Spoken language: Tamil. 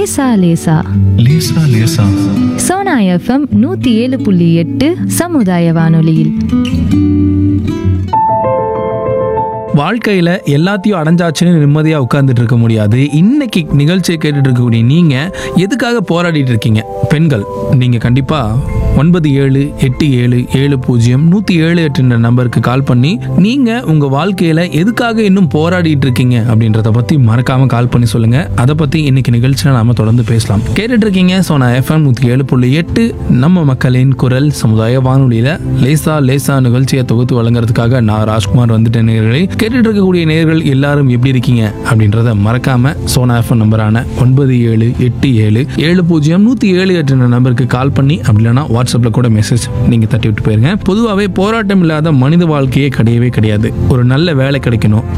லேசா லேசா லேசா லேசா சோனா எஃப்எம் நூத்தி ஏழு புள்ளி எட்டு சமுதாய வானொலியில் வாழ்க்கையில எல்லாத்தையும் அடைஞ்சாச்சுன்னு நிம்மதியா உட்கார்ந்துட்டு இருக்க முடியாது இன்னைக்கு நிகழ்ச்சியை கேட்டுட்டு இருக்கக்கூடிய நீங்க எதுக்காக போராடிட்டு இருக்கீங்க பெண்கள் நீங்க கண்டிப்பா ஒன்பது ஏழு எட்டு ஏழு ஏழு பூஜ்ஜியம் நூத்தி ஏழு எட்டுன்ற நம்பருக்கு கால் பண்ணி நீங்க உங்க வாழ்க்கையில எதுக்காக இன்னும் போராடிட்டு இருக்கீங்க அப்படின்றத பத்தி மறக்காம கால் பண்ணி சொல்லுங்க அதை பத்தி இன்னைக்கு நிகழ்ச்சியில நாம தொடர்ந்து பேசலாம் கேட்டுட்டு இருக்கீங்க சோனா எஃப்எம் நூத்தி ஏழு புள்ளி எட்டு நம்ம மக்களின் குரல் சமுதாய வானொலியில லேசா லேசா நிகழ்ச்சியை தொகுத்து வழங்குறதுக்காக நான் ராஜ்குமார் வந்துட்டேன் நேயர்களே கேட்டுட்டு இருக்கக்கூடிய நேயர்கள் எல்லாரும் எப்படி இருக்கீங்க அப்படின்றத மறக்காம சோனா எஃப்எம் நம்பரான ஒன்பது ஏழு எட்டு ஏழு ஏழு பூஜ்ஜியம் நூத்தி ஏழு எட்டுன்ற நம்பருக்கு கால் பண்ணி அப்படி இல்லைன்னா வாட்ஸ்அப்ல கூட மெசேஜ் நீங்க தட்டி விட்டு போயிருங்க பொதுவாகவே போராட்டம் இல்லாத மனித வாழ்க்கையே கிடையவே கிடையாது ஒரு நல்ல வேலை கிடைக்கணும்